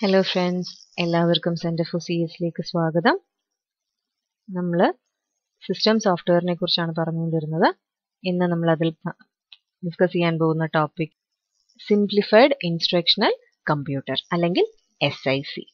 hello friends എല്ലാവർക്കും centre for C എസിലേക്ക് സ്വാഗതം നമ്മൾ സിസ്റ്റം സോഫ്റ്റ്വെയറിനെ കുറിച്ചാണ് പറഞ്ഞുകൊണ്ടിരുന്നത് ഇന്ന് നമ്മൾ അതിൽ ഡിസ്കസ് ചെയ്യാൻ പോകുന്ന ടോപ്പിക് സിംപ്ലിഫൈഡ് ഇൻസ്ട്രക്ഷണൽ കമ്പ്യൂട്ടർ അല്ലെങ്കിൽ S I C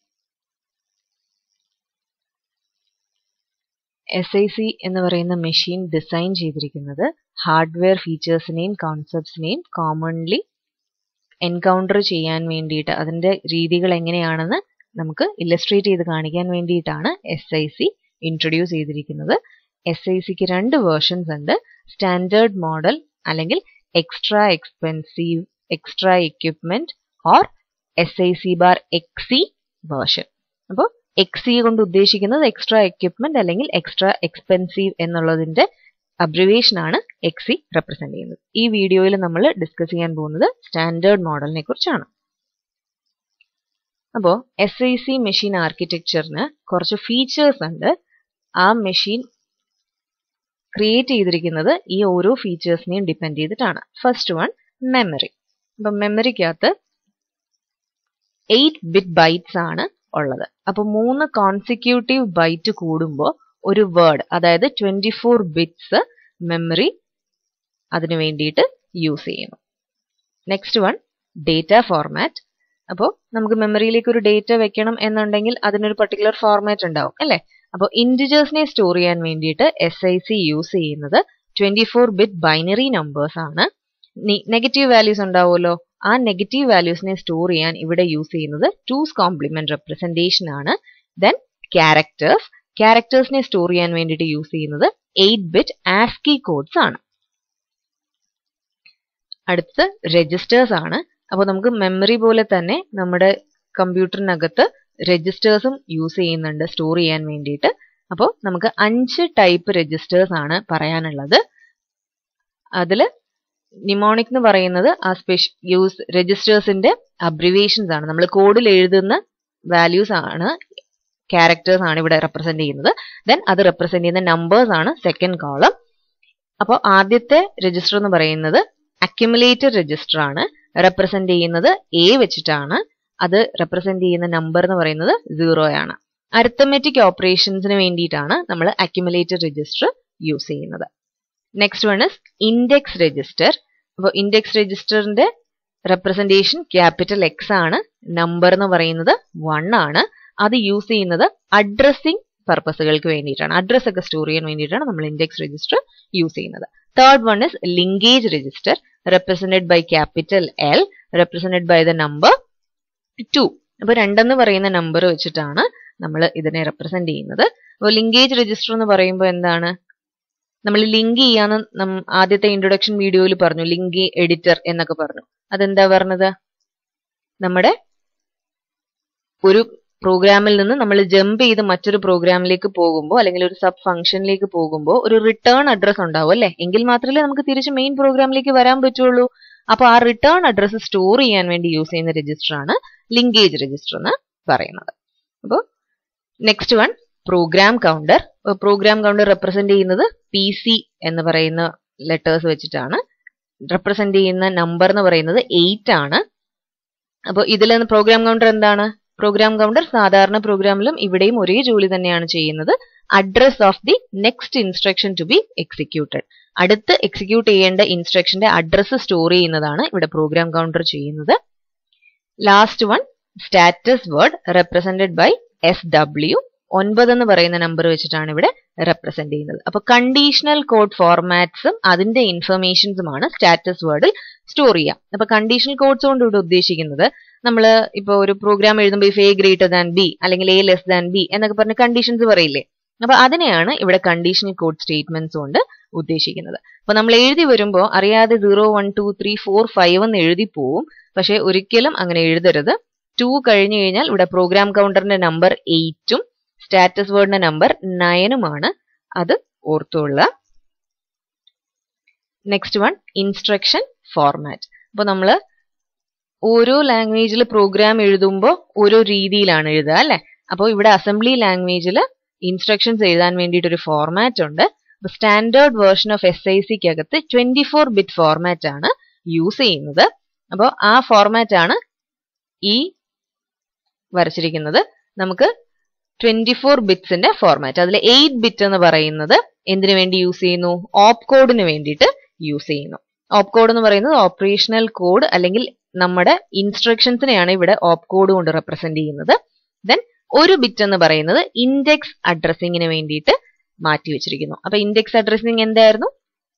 S I C എന്ന് പറയുന്ന മെഷീൻ ഡിസൈൻ ചെയ്തിരിക്കുന്നത് ഹാർഡ്വെയർ ഫീച്ചേഴ്സിനെയും കോൺസെപ്റ്റ്സിനെയും കോമൺലി എൻകൗണ്ടർ ചെയ്യാൻ വേണ്ടിയിട്ട് അതിൻ്റെ രീതികൾ എങ്ങനെയാണെന്ന് നമുക്ക് ഇല്ലസ്ട്രേറ്റ് ചെയ്ത് കാണിക്കാൻ വേണ്ടിയിട്ടാണ് എസ് ഐ സി ഇൻട്രൊഡ്യൂസ് ചെയ്തിരിക്കുന്നത് എസ് ഐ സിക്ക് രണ്ട് വേർഷൻസ് ഉണ്ട് സ്റ്റാൻഡേർഡ് മോഡൽ അല്ലെങ്കിൽ extra expensive extra equipment or S I C bar X E version അപ്പോൾ എക്സി കൊണ്ട് ഉദ്ദേശിക്കുന്നത് എക്സ്ട്രാ എക്യുപ്മെന്റ് അല്ലെങ്കിൽ എക്സ്ട്രാ എക്സ്പെൻസീവ് എന്നുള്ളതിന്റെ അബ്രിവേഷൻ ആണ് എക്സി റെപ്രസെന്റ് ചെയ്യുന്നത് ഈ വീഡിയോയിൽ നമ്മൾ ഡിസ്കസ് ചെയ്യാൻ പോകുന്നത് സ്റ്റാൻഡേർഡ് മോഡലിനെ കുറിച്ചാണ് അപ്പോൾ എസ് ഐ സി മെഷീൻ ആർക്കിടെക്ചറിന് കുറച്ച് ഫീച്ചേഴ്സ് ഉണ്ട് ആ മെഷീൻ ക്രിയേറ്റ് ചെയ്തിരിക്കുന്നത് ഈ ഓരോ ഫീച്ചേഴ്സിനെയും ഡിപ്പെൻഡ് ചെയ്തിട്ടാണ് ഫസ്റ്റ് വൺ മെമ്മറി അപ്പം മെമ്മറിക്കകത്ത് എയ്റ്റ് ബിറ്റ് ബൈറ്റ്സ് ആണ് ഉള്ളത് അപ്പോൾ മൂന്ന് കോൺസിക്യൂട്ടീവ് ബൈറ്റ് കൂടുമ്പോൾ ഒരു വേർഡ് അതായത് ട്വന്റി ഫോർ ബിറ്റ്സ് മെമ്മറി അതിനു വേണ്ടിയിട്ട് യൂസ് ചെയ്യുന്നു നെക്സ്റ്റ് വൺ ഡേറ്റ ഫോർമാറ്റ് അപ്പോൾ നമുക്ക് മെമ്മറിയിലേക്ക് ഒരു ഡേറ്റ വെക്കണം എന്നുണ്ടെങ്കിൽ അതിനൊരു പർട്ടിക്കുലർ ഫോർമാറ്റ് ഉണ്ടാവും അല്ലേ അപ്പോൾ ഇൻഡിജേഴ്സിനെ സ്റ്റോർ ചെയ്യാൻ വേണ്ടിയിട്ട് എസ് ഐ സി യൂസ് ചെയ്യുന്നത് twenty four bit binary numbers ആണ് നെഗറ്റീവ് വാല്യൂസ് ഉണ്ടാവുമല്ലോ ആ നെഗറ്റീവ് വാല്യൂസിനെ സ്റ്റോർ ചെയ്യാൻ ഇവിടെ യൂസ് ചെയ്യുന്നത് ടൂസ് കോംപ്ലിമെന്റ് റെപ്രസെന്റേഷൻ ആണ് ദെൻ ക്യാരക്ടേഴ്സ് ക്യാരക്ടേഴ്സിനെ സ്റ്റോർ ചെയ്യാൻ വേണ്ടിയിട്ട് യൂസ് ചെയ്യുന്നത് എയ്റ്റ് ബിറ്റ് ആസ്കി കോഡ്സ് ആണ് അടുത്ത് രജിസ്റ്റേഴ്സ് ആണ് അപ്പോൾ നമുക്ക് മെമ്മറി പോലെ തന്നെ നമ്മുടെ കമ്പ്യൂട്ടറിനകത്ത് രജിസ്റ്റേഴ്സും യൂസ് ചെയ്യുന്നുണ്ട് സ്റ്റോർ ചെയ്യാൻ വേണ്ടിയിട്ട് അപ്പോൾ നമുക്ക് അഞ്ച് ടൈപ്പ് രജിസ്റ്റേഴ്സ് ആണ് പറയാനുള്ളത് അതിൽ നിമോണിക് എന്ന് പറയുന്നത് ആ സ്പെഷ്യൽ യൂസ് രജിസ്റ്റേഴ്സിന്റെ അബ്രിവേഷൻസ് ആണ് നമ്മൾ കോഡിൽ എഴുതുന്ന വാല്യൂസ് ആണ് ക്യാരക്ടേഴ്സ് ആണ് ഇവിടെ റെപ്രസെന്റ് ചെയ്യുന്നത് ദെൻ അത് റെപ്രസെന്റ് ചെയ്യുന്ന നമ്പേഴ്സ് ആണ് സെക്കൻഡ് കോളം അപ്പോൾ ആദ്യത്തെ രജിസ്റ്റർ എന്ന് പറയുന്നത് അക്യുമുലേറ്റർ രജിസ്റ്റർ ആണ് റെപ്രസെന്റ് ചെയ്യുന്നത് എ വെച്ചിട്ടാണ് അത് റെപ്രസെന്റ് ചെയ്യുന്ന നമ്പർ എന്ന് പറയുന്നത് സീറോ ആണ് അരിത്തമെറ്റിക് ഓപ്പറേഷൻസിന് വേണ്ടിയിട്ടാണ് നമ്മൾ അക്യുമുലേറ്റർ രജിസ്റ്റർ യൂസ് ചെയ്യുന്നത് next one is index register അപ്പോൾ ഇൻഡെക്സ് രജിസ്റ്ററിന്റെ റെപ്രസെന്റേഷൻ ക്യാപിറ്റൽ എക്സ് ആണ് നമ്പർ എന്ന് പറയുന്നത് വൺ ആണ് അത് യൂസ് ചെയ്യുന്നത് അഡ്രസ്സിംഗ് പർപ്പസുകൾക്ക് വേണ്ടിയിട്ടാണ് അഡ്രസ് ഒക്കെ സ്റ്റോർ ചെയ്യാൻ വേണ്ടിയിട്ടാണ് നമ്മൾ ഇൻഡെക്സ് രജിസ്റ്റർ യൂസ് ചെയ്യുന്നത് third one is linkage register represented by capital L represented by the number two അപ്പോൾ രണ്ടെന്ന് പറയുന്ന നമ്പർ വെച്ചിട്ടാണ് നമ്മൾ ഇതിനെ റെപ്രസെന്റ് ചെയ്യുന്നത് അപ്പോൾ ലിങ്കേജ് രജിസ്റ്റർ എന്ന് പറയുമ്പോൾ എന്താണ് നമ്മൾ ലിങ്ക് ചെയ്യാന്ന് ആദ്യത്തെ ഇൻട്രൊഡക്ഷൻ വീഡിയോയിൽ പറഞ്ഞു ലിങ്ക് എഡിറ്റർ എന്നൊക്കെ പറഞ്ഞു അതെന്താ പറഞ്ഞത് നമ്മുടെ ഒരു പ്രോഗ്രാമിൽ നിന്ന് നമ്മൾ ജമ്പ് ചെയ്ത് മറ്റൊരു പ്രോഗ്രാമിലേക്ക് പോകുമ്പോൾ അല്ലെങ്കിൽ ഒരു സബ് ഫംഗ്ഷനിലേക്ക് പോകുമ്പോൾ ഒരു റിട്ടേൺ അഡ്രസ് ഉണ്ടാവും അല്ലേ എങ്കിൽ മാത്രമേ നമുക്ക് തിരിച്ച് മെയിൻ പ്രോഗ്രാമിലേക്ക് വരാൻ പറ്റുള്ളൂ അപ്പോൾ ആ റിട്ടേൺ അഡ്രസ് സ്റ്റോർ ചെയ്യാൻ വേണ്ടി യൂസ് ചെയ്യുന്ന രജിസ്റ്റർ ആണ് ലിങ്കേജ് രജിസ്റ്റർ എന്ന് പറയുന്നത് അപ്പോൾ next one program counter program counter represent ചെയ്യുന്നത് പി സി എന്ന് പറയുന്ന ലെറ്റേഴ്സ് വെച്ചിട്ടാണ് റെപ്രസെന്റ് ചെയ്യുന്ന നമ്പർ എന്ന് പറയുന്നത് എയ്റ്റ് ആണ് അപ്പോൾ ഇതിൽ പ്രോഗ്രാം കൗണ്ടർ എന്താണ് പ്രോഗ്രാം കൗണ്ടർ സാധാരണ പ്രോഗ്രാമിലും ഇവിടെയും ഒരേ ജോലി തന്നെയാണ് ചെയ്യുന്നത് address of the next instruction to be executed അടുത്ത് എക്സിക്യൂട്ട് ചെയ്യേണ്ട ഇൻസ്ട്രക്ഷന്റെ അഡ്രസ്സ് സ്റ്റോർ ചെയ്യുന്നതാണ് ഇവിടെ പ്രോഗ്രാം കൗണ്ടർ ചെയ്യുന്നത് last one status word represented by S W ഒൻപത് എന്ന് പറയുന്ന നമ്പർ വെച്ചിട്ടാണ് ഇവിടെ റെപ്രസെന്റ് ചെയ്യുന്നത് അപ്പൊ കണ്ടീഷണൽ കോഡ് ഫോർമാറ്റ്സും അതിന്റെ ഇൻഫർമേഷൻസുമാണ് സ്റ്റാറ്റസ് വേർഡിൽ സ്റ്റോർ ചെയ്യാം അപ്പൊ കണ്ടീഷണൽ കോഡ്സ് കൊണ്ട് ഇവിടെ ഉദ്ദേശിക്കുന്നത് നമ്മൾ ഇപ്പോൾ ഒരു പ്രോഗ്രാം എഴുതുമ്പോൾ if A greater than B അല്ലെങ്കിൽ എ ലെസ് ദാൻ ബി എന്നൊക്കെ പറഞ്ഞ് കണ്ടീഷൻസ് പറയില്ലേ അപ്പൊ അതിനെയാണ് ഇവിടെ കണ്ടീഷണൽ കോഡ് സ്റ്റേറ്റ്മെന്റ്സ് കൊണ്ട് ഉദ്ദേശിക്കുന്നത് അപ്പൊ നമ്മൾ എഴുതി വരുമ്പോൾ അറിയാതെ zero one two three four five എന്ന് എഴുതി പോവും പക്ഷെ ഒരിക്കലും അങ്ങനെ എഴുതരുത് ടു കഴിഞ്ഞു കഴിഞ്ഞാൽ ഇവിടെ പ്രോഗ്രാം കൗണ്ടറിന്റെ നമ്പർ എയ്റ്റും സ്റ്റാറ്റസ് വേർഡിന്റെ നമ്പർ നയനുമാണ് അത് ഓർത്തുകൊള്ളുക നെക്സ്റ്റ് വൺ ഇൻസ്ട്രക്ഷൻ ഫോർമാറ്റ് അപ്പോൾ നമ്മൾ ഓരോ ലാംഗ്വേജിൽ പ്രോഗ്രാം എഴുതുമ്പോൾ ഓരോ രീതിയിലാണ് എഴുതുക അല്ലെ അപ്പോൾ ഇവിടെ അസംബ്ലി ലാംഗ്വേജിൽ ഇൻസ്ട്രക്ഷൻസ് എഴുതാൻ വേണ്ടിയിട്ട് ഒരു ഫോർമാറ്റ് ഉണ്ട് standard version of S I സിക്ക് അകത്ത് ട്വന്റി ഫോർ ബിറ്റ് ഫോർമാറ്റ് ആണ് യൂസ് ചെയ്യുന്നത് അപ്പോൾ ആ ഫോർമാറ്റ് ആണ് ഈ വരച്ചിരിക്കുന്നത് നമുക്ക് ട്വന്റി ഫോർ ബിറ്റ്സിന്റെ ഫോർമാറ്റ് അതിൽ എയ്റ്റ് ബിറ്റ് എന്ന് പറയുന്നത് എന്തിനു വേണ്ടി യൂസ് ചെയ്യുന്നു ഓപ്പ് കോഡിന് വേണ്ടിയിട്ട് യൂസ് ചെയ്യുന്നു ഓപ്പ് കോഡ് എന്ന് പറയുന്നത് ഓപ്പറേഷണൽ കോഡ് അല്ലെങ്കിൽ നമ്മുടെ ഇൻസ്ട്രക്ഷൻസിനെയാണ് ഇവിടെ ഓപ്പ് കോഡ് കൊണ്ട് റെപ്രസെന്റ് ചെയ്യുന്നത് ദെൻ ഒരു ബിറ്റ് എന്ന് പറയുന്നത് ഇൻഡെക്സ് അഡ്രസ്സിങ്ങിന് വേണ്ടിയിട്ട് മാറ്റി വെച്ചിരിക്കുന്നു അപ്പൊ ഇൻഡെക്സ് അഡ്രസ്സിങ് എന്തായിരുന്നു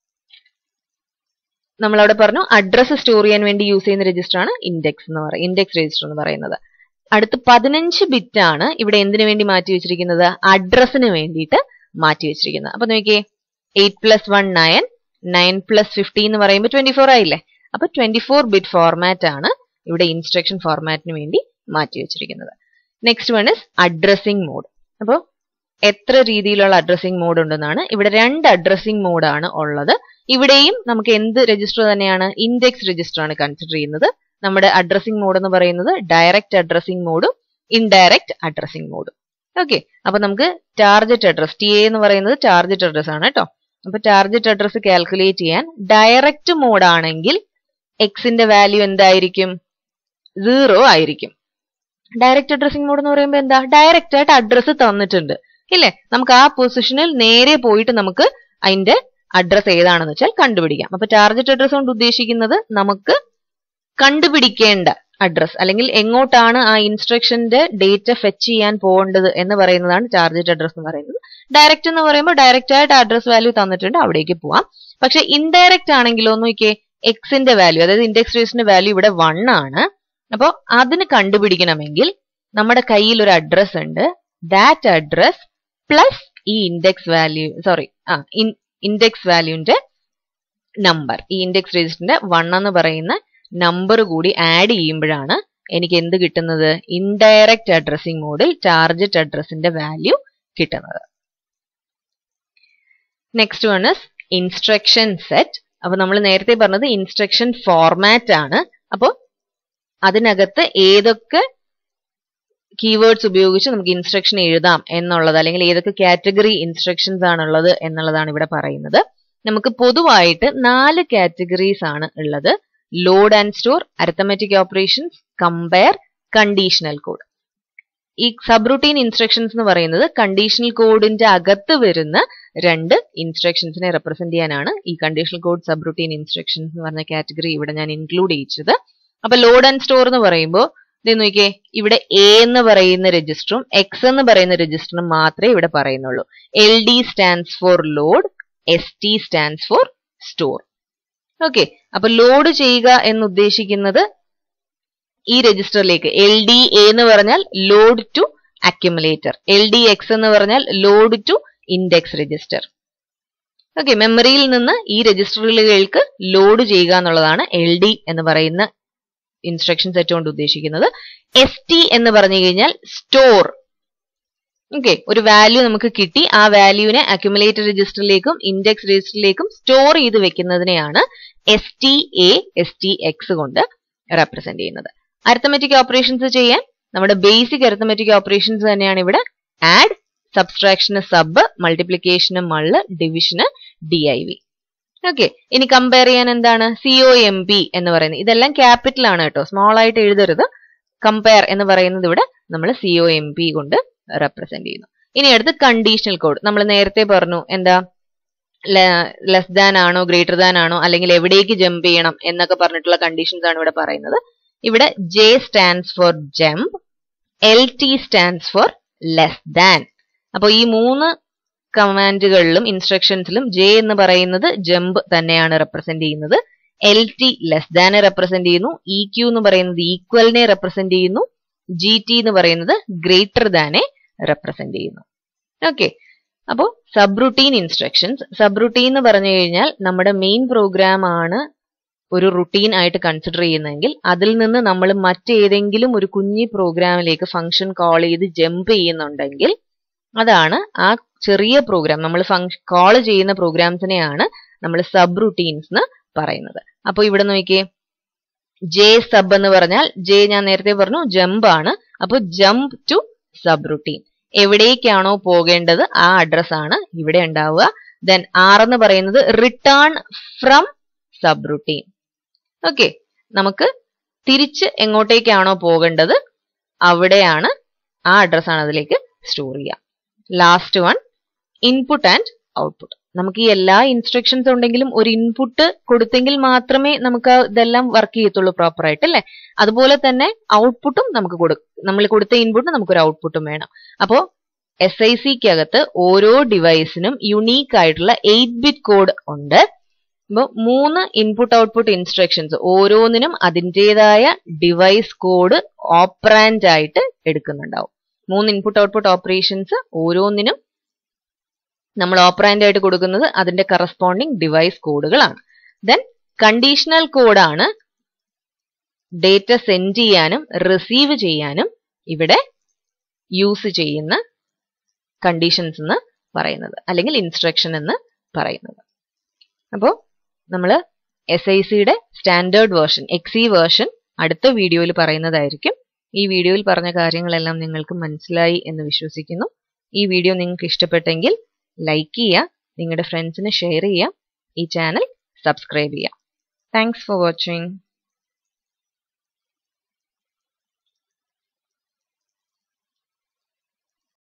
നമ്മൾ അവിടെ പറഞ്ഞു അഡ്രസ്സ് സ്റ്റോർ ചെയ്യാൻ വേണ്ടി യൂസ് ചെയ്യുന്ന രജിസ്റ്റർ ആണ് ഇൻഡെക്സ് എന്ന് പറയുന്നത് ഇൻഡെക്സ് രജിസ്റ്റർ എന്ന് പറയുന്നത് അടുത്ത് പതിനഞ്ച് ബിറ്റ് ആണ് ഇവിടെ എന്തിനു വേണ്ടി മാറ്റി വെച്ചിരിക്കുന്നത് അഡ്രസ്സിന് വേണ്ടിയിട്ട് മാറ്റി വെച്ചിരിക്കുന്നത് അപ്പൊ നോക്കിയേ eight plus one nine nine plus fifty എന്ന് പറയുമ്പോൾ ട്വന്റി ഫോർ ആയില്ലേ അപ്പൊ ട്വന്റി ഫോർ ബിറ്റ് ഫോർമാറ്റ് ആണ് ഇവിടെ ഇൻസ്ട്രക്ഷൻ ഫോർമാറ്റിന് വേണ്ടി മാറ്റി വെച്ചിരിക്കുന്നത് next one is addressing mode അപ്പോൾ എത്ര രീതിയിലുള്ള അഡ്രസ്സിംഗ് മോഡ് ഉണ്ടെന്നാണ് ഇവിടെ രണ്ട് അഡ്രസ്സിംഗ് മോഡാണ് ഉള്ളത് ഇവിടെയും നമുക്ക് എന്ത് രജിസ്റ്റർ തന്നെയാണ് ഇൻഡെക്സ് രജിസ്റ്റർ ആണ് കൺസിഡർ ചെയ്യുന്നത് നമ്മുടെ അഡ്രസ്സിംഗ് മോഡ് എന്ന് പറയുന്നത് ഡയറക്റ്റ് അഡ്രസ്സിംഗ് മോഡും ഇൻഡയറക്റ്റ് അഡ്രസ്സിംഗ് മോഡും ഓക്കെ അപ്പൊ നമുക്ക് ടാർജറ്റ് അഡ്രസ് ടി എ എന്ന് പറയുന്നത് ടാർജറ്റ് അഡ്രസ് ആണ് കേട്ടോ അപ്പൊ ടാർജറ്റ് അഡ്രസ് കാൽക്കുലേറ്റ് ചെയ്യാൻ ഡയറക്റ്റ് മോഡ് ആണെങ്കിൽ എക്സിന്റെ വാല്യൂ എന്തായിരിക്കും സീറോ ആയിരിക്കും ഡയറക്റ്റ് അഡ്രസ്സിംഗ് മോഡ് എന്ന് പറയുമ്പോൾ എന്താ ഡയറക്റ്റ് ആയിട്ട് അഡ്രസ്സ് തന്നിട്ടുണ്ട് ഇല്ലേ നമുക്ക് ആ പൊസിഷനിൽ നേരെ പോയിട്ട് നമുക്ക് അതിന്റെ അഡ്രസ് ഏതാണെന്ന് വെച്ചാൽ കണ്ടുപിടിക്കാം അപ്പൊ ടാർജറ്റ് അഡ്രസ് കൊണ്ട് ഉദ്ദേശിക്കുന്നത് നമുക്ക് കണ്ടുപിടിക്കേണ്ട അഡ്രസ് അല്ലെങ്കിൽ എങ്ങോട്ടാണ് ആ ഇൻസ്ട്രക്ഷന്റെ ഡേറ്റ ഫെച്ച് ചെയ്യാൻ പോകേണ്ടത് എന്ന് പറയുന്നതാണ് ടാർജറ്റ് അഡ്രസ് എന്ന് പറയുന്നത് ഡയറക്റ്റ് എന്ന് പറയുമ്പോൾ ഡയറക്റ്റ് ആയിട്ട് അഡ്രസ് വാല്യൂ തന്നിട്ടുണ്ട് അവിടേക്ക് പോവാം പക്ഷെ ഇൻഡയറക്റ്റ് ആണെങ്കിലോ നോക്കിയേ എക്സിന്റെ വാല്യൂ അതായത് ഇൻഡെക്സ് റേസിന്റെ വാല്യൂ ഇവിടെ വൺ ആണ് അപ്പോൾ അതിന് കണ്ടുപിടിക്കണമെങ്കിൽ നമ്മുടെ കയ്യിൽ ഒരു അഡ്രസ് ഉണ്ട് ദാറ്റ് അഡ്രസ് പ്ലസ് ഈ ഇൻഡെക്സ് വാല്യൂ സോറി ആ ഇൻഡെക്സ് വാല്യൂന്റെ നമ്പർ ഈ ഇൻഡെക്സ് രജിസ്റ്ററിന്റെ വൺ എന്ന് പറയുന്ന നമ്പർ കൂടി ആഡ് ചെയ്യുമ്പോഴാണ് എനിക്ക് എന്ത് കിട്ടുന്നത് ഇൻഡയറക്റ്റ് അഡ്രസ്സിംഗ് മോഡിൽ ടാർജറ്റ് അഡ്രസ്സിന്റെ വാല്യൂ കിട്ടുന്നത് next one is instruction set അപ്പൊ നമ്മൾ നേരത്തെ പറഞ്ഞത് ഇൻസ്ട്രക്ഷൻ ഫോർമാറ്റ് ആണ് അപ്പോൾ അതിനകത്ത് ഏതൊക്കെ കീവേഡ്സ് ഉപയോഗിച്ച് നമുക്ക് ഇൻസ്ട്രക്ഷൻ എഴുതാം എന്നുള്ളത് അല്ലെങ്കിൽ ഏതൊക്കെ കാറ്റഗറി ഇൻസ്ട്രക്ഷൻസ് ആണുള്ളത് എന്നുള്ളതാണ് ഇവിടെ പറയുന്നത് നമുക്ക് പൊതുവായിട്ട് നാല് കാറ്റഗറീസ് ആണ് ഉള്ളത് load and store arithmetic operations compare conditional code ഈ സബ് റുട്ടീൻ ഇൻസ്ട്രക്ഷൻസ് എന്ന് പറയുന്നത് കണ്ടീഷണൽ കോഡിന്റെ അകത്ത് വരുന്ന രണ്ട് ഇൻസ്ട്രക്ഷൻസിനെ റെപ്രസെന്റ് ചെയ്യാനാണ് ഈ conditional code subroutine instructions എന്ന് പറഞ്ഞ കാറ്റഗറി ഇവിടെ ഞാൻ ഇൻക്ലൂഡ് ചെയ്യിച്ചത് അപ്പൊ ലോഡ് ആൻഡ് സ്റ്റോർ എന്ന് പറയുമ്പോൾ ഇത് നോക്കിയേ ഇവിടെ എ എന്ന് പറയുന്ന രജിസ്റ്ററും എക്സ് എന്ന് പറയുന്ന രജിസ്റ്ററും മാത്രമേ ഇവിടെ പറയുന്നുള്ളൂ L D stands for load S T stands for store okay അപ്പൊ ലോഡ് ചെയ്യുക എന്ന് ഉദ്ദേശിക്കുന്നത് ഈ രജിസ്റ്ററിലേക്ക് എൽ ഡി എ എന്ന് പറഞ്ഞാൽ load to accumulator L D X എന്ന് പറഞ്ഞാൽ load to index register okay മെമ്മറിയിൽ നിന്ന് ഈ രജിസ്റ്ററുകൾക്ക് ലോഡ് ചെയ്യുക എന്നുള്ളതാണ് എൽ ഡി എന്ന് പറയുന്ന ഇൻസ്ട്രക്ഷൻ സെറ്റ് കൊണ്ട് ഉദ്ദേശിക്കുന്നത് എസ് ടി എന്ന് പറഞ്ഞു കഴിഞ്ഞാൽ സ്റ്റോർ ഓക്കെ ഒരു വാല്യൂ നമുക്ക് കിട്ടി ആ വാല്യൂവിനെ അക്യുമുലേറ്റർ രജിസ്റ്ററിലേക്കും ഇൻഡെക്സ് രജിസ്റ്ററിലേക്കും സ്റ്റോർ ചെയ്ത് വെക്കുന്നതിനെയാണ് S T A S T X കൊണ്ട് റെപ്രസെന്റ് ചെയ്യുന്നത് അരിത്തമെറ്റിക് ഓപ്പറേഷൻസ് ചെയ്യാൻ നമ്മുടെ ബേസിക് അരിത്തമെറ്റിക് ഓപ്പറേഷൻസ് തന്നെയാണ് ഇവിടെ ആഡ് സബ്സ്ട്രാക്ഷന് സബ് മൾട്ടിപ്ലിക്കേഷന് മള്ള് ഡിവിഷന് ഡി ഐ വി ഓക്കെ ഇനി കമ്പയർ ചെയ്യാൻ എന്താണ് സി ഒ എം പി എന്ന് പറയുന്നത് ഇതെല്ലാം ക്യാപിറ്റൽ ആണ് കേട്ടോ സ്മോൾ ആയിട്ട് എഴുതരുത് കമ്പയർ എന്ന് പറയുന്നത് ഇവിടെ നമ്മൾ സി ഒ എം പി കൊണ്ട് റെപ്രസെന്റ് ചെയ്യുന്നു ഇനി അടുത്ത് കണ്ടീഷണൽ കോഡ് നമ്മൾ നേരത്തെ പറഞ്ഞു എന്താ ലെസ് ദാൻ ആണോ ഗ്രേറ്റർ ദാൻ ആണോ അല്ലെങ്കിൽ എവിടേക്ക് ജമ്പ് ചെയ്യണം എന്നൊക്കെ പറഞ്ഞിട്ടുള്ള കണ്ടീഷൻസ് ആണ് ഇവിടെ പറയുന്നത് ഇവിടെ J stands for jump L T stands for less than അപ്പോൾ ഈ മൂന്ന് കമാൻഡുകളിലും ഇൻസ്ട്രക്ഷൻസിലും ജെ എന്ന് പറയുന്നത് ജമ്പ് തന്നെയാണ് റെപ്രസെന്റ് ചെയ്യുന്നത് എൽ ടി ലെസ് ദാനെ റെപ്രസെന്റ് ചെയ്യുന്നു ഇ ക്യു എന്ന് പറയുന്നത് ഈക്വലിനെ റെപ്രസെന്റ് ചെയ്യുന്നു ജി ടി എന്ന് പറയുന്നത് ഗ്രേറ്റർ ദാനെ റെപ്രസെന്റ് ചെയ്യുന്നു ഓക്കെ അപ്പോൾ subroutine instructions subroutine എന്ന് പറഞ്ഞു കഴിഞ്ഞാൽ നമ്മുടെ മെയിൻ പ്രോഗ്രാം ആണ് ഒരു റുട്ടീൻ ആയിട്ട് കൺസിഡർ ചെയ്യുന്നതെങ്കിൽ അതിൽ നിന്ന് നമ്മൾ മറ്റേതെങ്കിലും ഒരു കുഞ്ഞി പ്രോഗ്രാമിലേക്ക് ഫംഗ്ഷൻ കോൾ ചെയ്ത് ജമ്പ് ചെയ്യുന്നുണ്ടെങ്കിൽ അതാണ് ആ ചെറിയ പ്രോഗ്രാം നമ്മൾ ഫംഗ്ഷൻ കോൾ ചെയ്യുന്ന പ്രോഗ്രാംസിനെയാണ് നമ്മൾ സബ് റുട്ടീൻസ് എന്ന് പറയുന്നത് അപ്പോൾ ഇവിടെ നോക്കിയേ ജെ സബ് എന്ന് പറഞ്ഞാൽ ജെ ഞാൻ നേരത്തെ പറഞ്ഞു ജമ്പ് ആണ് അപ്പോൾ ജമ്പ് ടു സബ് റുട്ടീൻ എവിടേക്കാണോ പോകേണ്ടത് ആ അഡ്രസ് ആണ് ഇവിടെ ഉണ്ടാവുക ദെൻ ആർ എന്ന് പറയുന്നത് return from subroutine okay നമുക്ക് തിരിച്ച് എങ്ങോട്ടേക്കാണോ പോകേണ്ടത് അവിടെയാണ് ആ അഡ്രസ്സാണ് അതിലേക്ക് സ്റ്റോർ ചെയ്യുക last one input and output നമുക്ക് ഈ എല്ലാ ഇൻസ്ട്രക്ഷൻസ് ഉണ്ടെങ്കിലും ഒരു ഇൻപുട്ട് കൊടുത്തെങ്കിൽ മാത്രമേ നമുക്ക് ഇതെല്ലാം വർക്ക് ചെയ്യത്തുള്ളൂ പ്രോപ്പർ ആയിട്ട് അല്ലേ അതുപോലെ തന്നെ ഔട്ട്പുട്ടും നമുക്ക് കൊടുക്കും നമ്മൾ കൊടുത്ത ഇൻപുട്ട് നമുക്കൊരു ഔട്ട്പുട്ടും വേണം അപ്പോൾ എസ് ഐ സിക്കകത്ത് ഓരോ ഡിവൈസിനും യുണീക്ക് ആയിട്ടുള്ള എയ്റ്റ് ബിറ്റ് കോഡ് ഉണ്ട് അപ്പോൾ മൂന്ന് ഇൻപുട്ട് ഔട്ട്പുട്ട് ഇൻസ്ട്രക്ഷൻസ് ഓരോന്നിനും അതിൻ്റെതായ ഡിവൈസ് കോഡ് ഓപ്പറാൻഡ് ആയിട്ട് എടുക്കുന്നുണ്ടാവും മൂന്ന് ഇൻപുട്ട് ഔട്ട്പുട്ട് ഓപ്പറേഷൻസ് ഓരോന്നിനും നമ്മൾ ഓപ്പറാൻഡ് ആയിട്ട് കൊടുക്കുന്നത് അതിന്റെ കറസ്പോണ്ടിങ് ഡിവൈസ് കോഡുകളാണ് ദെൻ കണ്ടീഷണൽ കോഡാണ് ഡേറ്റ സെൻഡ് ചെയ്യാനും റിസീവ് ചെയ്യാനും ഇവിടെ യൂസ് ചെയ്യുന്ന കണ്ടീഷൻസ് എന്ന് പറയുന്നത് അല്ലെങ്കിൽ ഇൻസ്ട്രക്ഷൻ എന്ന് പറയുന്നത് അപ്പോൾ നമ്മൾ എസ് ഐ സിയുടെ സ്റ്റാൻഡേർഡ് വേർഷൻ എക്സി വേർഷൻ അടുത്ത വീഡിയോയിൽ പറയുന്നതായിരിക്കും ഈ വീഡിയോയിൽ പറഞ്ഞ കാര്യങ്ങളെല്ലാം നിങ്ങൾക്ക് മനസ്സിലായി എന്ന് വിശ്വസിക്കുന്നു ഈ വീഡിയോ നിങ്ങൾക്ക് ഇഷ്ടപ്പെട്ടെങ്കിൽ ലൈക്ക് ചെയ്യുക നിങ്ങളുടെ ഫ്രണ്ട്സിന് ഷെയർ ചെയ്യുക ഈ ചാനൽ സബ്സ്ക്രൈബ് ചെയ്യുക താങ്ക്സ് ഫോർ വാച്ചിങ്